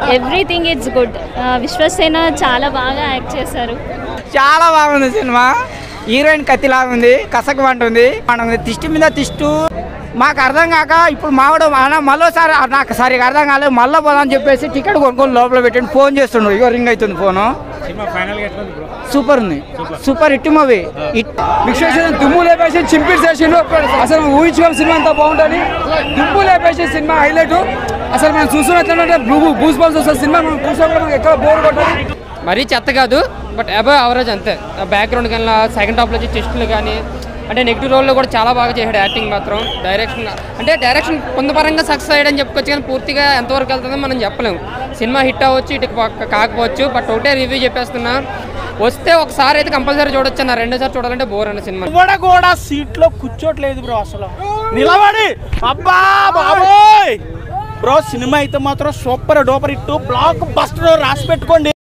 everything it's good Vishwasena చాలా బాగా act చేశారు చాలా బాగుంది సినిమా హీరోయిన్ కత్తిలాగా ఉంది కసక ఉంది మనం తిష్టి మీద తిష్టు మాకు అర్థం కాక ఇప్పుడు మావాడు అన్న మళ్ళీసారి నాకు సరిగా అర్థం కాలేదు మళ్ళీ పోదామని చెప్పేసి టికెట్ కొనుక్కొని లోపల పెట్టండి ఫోన్ చేస్తుండ్రు ఇగో రింగ్ అవుతుంది ఫోను సూపర్ ఉంది super hit movie hit Vishweshwara దుమ్ము లేపేసి చింపిసేసిండు అసలు ఊహించుకోని సినిమా అంతా బాగుంటుంది దుమ్ము లేపేసి సినిమా హైలైట్ అసలు మనం చూస్తున్నట్లంటే బ్లూ బూస్ బాల్స్ వస్తుంది సినిమా మనం చూసినప్పుడు మనకి ఎక్కడ బోర్ కొట్టదు మరీ చెత్త కాదు బట్ అబవ్ యావరేజ్ అంతే బ్యాక్గ్రౌండ్ కానీ సెకండ్ హాఫ్లో వచ్చి టెస్టులు కానీ అంటే నెగిటివ్ రోల్లో కూడా చాలా బాగా చేశాడు యాక్టింగ్ మాత్రం డైరెక్షన్ అంటే డైరెక్షన్ కొంతపరంగా సక్సెస్ అయ్యాడని చెప్పుకోవచ్చు కానీ పూర్తిగా ఎంతవరకు వెళ్తుందో మనం చెప్పలేము సినిమా హిట్ అవ్వచ్చు ఇటు పక్క కాకపోవచ్చు బట్ ఒకటే రివ్యూ చెప్పేస్తున్నా వస్తే ఒకసారి అయితే కంపల్సరీ చూడొచ్చు అన్న రెండోసారి చూడాలంటే బోర్ అన్న సినిమా కూడా కూడా సీట్ లో కూర్చోట్లేదు బ్రో అసలు నిలబడి అబ్బా బాబోయ్ బ్రో సినిమా అయితే మాత్రం సూపర్ డూపర్ ఇట్టు బ్లాక్ బస్టర్ రాసి పెట్టుకోండి